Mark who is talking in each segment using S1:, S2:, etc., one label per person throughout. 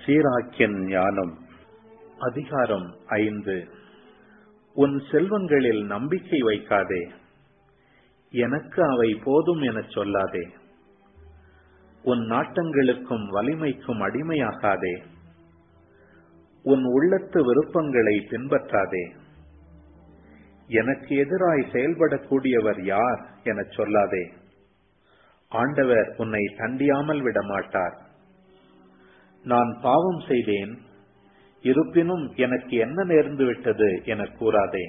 S1: சீராக்கின் ஞானம் அதிகாரம் ஐந்து உன் செல்வங்களில் நம்பிக்கை வைக்காதே எனக்கு அவை போதும் எனச் சொல்லாதே உன் நாட்டங்களுக்கும் வலிமைக்கும் அடிமையாகாதே உன் உள்ளத்து விருப்பங்களை பின்பற்றாதே எனக்கு எதிராய் செயல்படக்கூடியவர் யார் எனச் சொல்லாதே ஆண்டவர் உன்னை தண்டியாமல் விடமாட்டார் நான் பாவம் செய்தேன் இருப்பினும் எனக்கு என்ன நேர்ந்து விட்டது என கூறாதே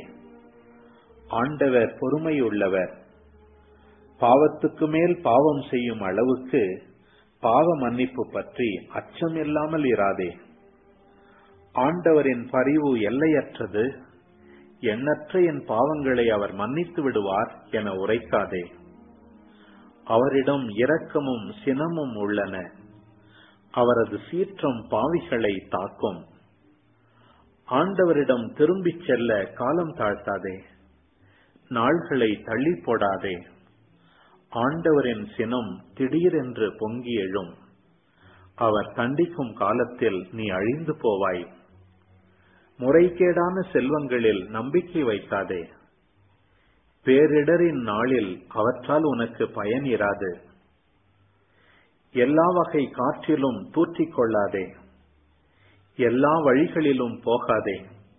S1: ஆண்டவர் பொறுமையுள்ளவர் பாவத்துக்கு மேல் பாவம் செய்யும் அளவுக்கு பாவ மன்னிப்பு பற்றி அச்சம் இல்லாமல் இராதே ஆண்டவரின் பரிவு எல்லையற்றது எண்ணற்ற என் பாவங்களை அவர் மன்னித்து விடுவார் என உரைக்காதே அவரிடம் இரக்கமும் சினமும் உள்ளன அவரது சீற்றம் பாவிகளை தாக்கும் ஆண்டவரிடம் திரும்பிச் செல்ல காலம் தாழ்த்தாதே நாள்களை தள்ளி போடாதே ஆண்டவரின் சினம் திடீரென்று பொங்கி எழும் அவர் தண்டிக்கும் காலத்தில் நீ அழிந்து போவாய் முறைகேடான செல்வங்களில் நம்பிக்கை வைக்காதே பேரிடரின் நாளில் அவற்றால் உனக்கு பயன் இராது எல்லா வகை காற்றிலும் தூற்றிக் கொள்ளாதே எல்லா வழிகளிலும் போகாதே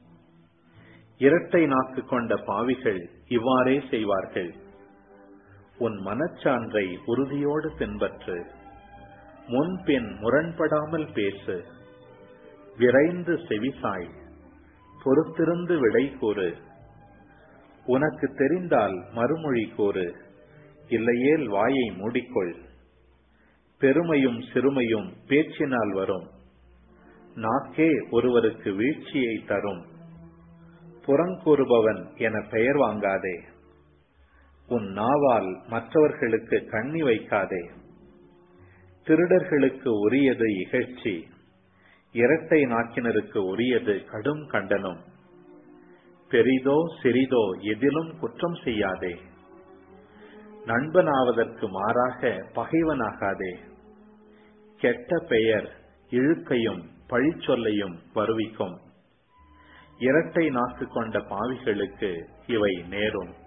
S1: இரட்டை நாக்கு கொண்ட பாவிகள் இவ்வாறே செய்வார்கள் உன் மனச்சான்றை உறுதியோடு பின்பற்று முன்பின் முரண்படாமல் பேசு விரைந்து செவிசாய் பொறுத்திருந்து விடை கூறு உனக்கு தெரிந்தால் மறுமொழி கூறு இல்லையேல் வாயை மூடிக்கொள் பெருமையும் சிறுமையும் பேச்சினால் வரும் நாக்கே ஒருவருக்கு வீழ்ச்சியை தரும் புறங்கூறுபவன் என பெயர் வாங்காதே உன் நாவால் மற்றவர்களுக்கு கண்ணி வைக்காதே திருடர்களுக்கு உரியது இகழ்ச்சி இரட்டை நாக்கினருக்கு உரியது கடும் கண்டனம் பெரிதோ சிறிதோ எதிலும் குற்றம் செய்யாதே நண்பனாவதற்கு மாறாக பகைவனாகாதே கெட்ட பெயர் இழுக்கையும் பழிச்சொல்லையும் வருவிக்கும் இரட்டை நாக்கு கொண்ட பாவிகளுக்கு இவை நேரும்